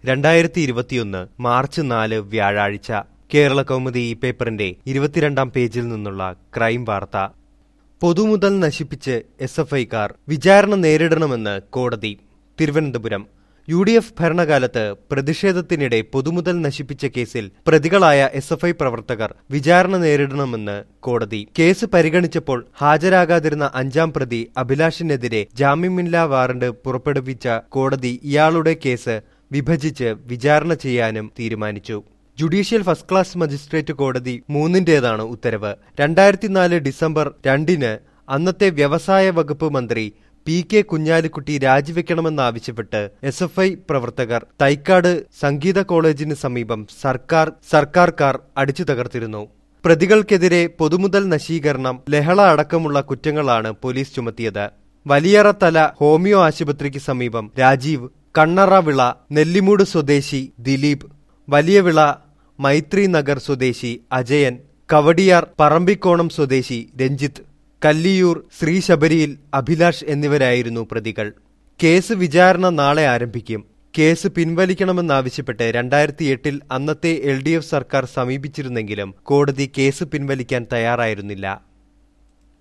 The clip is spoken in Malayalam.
രണ്ടായിരത്തി ഇരുപത്തിയൊന്ന് മാർച്ച് നാല് വ്യാഴാഴ്ച കേരള കൗമുദി ഈ പേപ്പറിന്റെ ഇരുപത്തിരണ്ടാം പേജിൽ നിന്നുള്ള ക്രൈം വാർത്ത പൊതുമുതൽ നശിപ്പിച്ച് എസ് എഫ് ഐക്കാർ വിചാരണ നേരിടണമെന്ന് കോടതി തിരുവനന്തപുരം യു ഡി എഫ് ഭരണകാലത്ത് പ്രതിഷേധത്തിനിടെ പൊതുമുതൽ നശിപ്പിച്ച കേസിൽ പ്രതികളായ എസ് എഫ് ഐ പ്രവർത്തകർ വിചാരണ നേരിടണമെന്ന് കോടതി കേസ് പരിഗണിച്ചപ്പോൾ ഹാജരാകാതിരുന്ന അഞ്ചാം പ്രതി അഭിലാഷിനെതിരെ ജാമ്യമില്ലാ വാറണ്ട് പുറപ്പെടുവിച്ച കോടതി ഇയാളുടെ കേസ് വിഭജിച്ച് വിചാരണ ചെയ്യാനും തീരുമാനിച്ചു ജുഡീഷ്യൽ ഫസ്റ്റ് ക്ലാസ് മജിസ്ട്രേറ്റ് കോടതി മൂന്നിന്റേതാണ് ഉത്തരവ് രണ്ടായിരത്തിനാല് ഡിസംബർ രണ്ടിന് അന്നത്തെ വ്യവസായ വകുപ്പ് മന്ത്രി പി കെ കുഞ്ഞാലിക്കുട്ടി രാജിവെക്കണമെന്നാവശ്യപ്പെട്ട് എസ് എഫ് ഐ പ്രവർത്തകർ തൈക്കാട് സംഗീത കോളേജിന് സമീപം സർക്കാർ സർക്കാർ കാർ അടിച്ചു തകർത്തിരുന്നു പ്രതികൾക്കെതിരെ പൊതുമുതൽ നശീകരണം ലഹള അടക്കമുള്ള കുറ്റങ്ങളാണ് പോലീസ് ചുമത്തിയത് വലിയറത്തല ഹോമിയോ ആശുപത്രിക്ക് സമീപം രാജീവ് കണ്ണറവിള നെല്ലിമൂട് സ്വദേശി ദിലീപ് വലിയവിള മൈത്രി നഗർ സ്വദേശി അജയൻ കവടിയാർ പറമ്പിക്കോണം സ്വദേശി രഞ്ജിത്ത് കല്ലിയൂർ ശ്രീശബരിയിൽ അഭിലാഷ് എന്നിവരായിരുന്നു പ്രതികൾ കേസ് വിചാരണ നാളെ ആരംഭിക്കും കേസ് പിൻവലിക്കണമെന്നാവശ്യപ്പെട്ട് രണ്ടായിരത്തി എട്ടിൽ അന്നത്തെ എൽ ഡി എഫ് സർക്കാർ സമീപിച്ചിരുന്നെങ്കിലും കോടതി കേസ് പിൻവലിക്കാൻ തയ്യാറായിരുന്നില്ല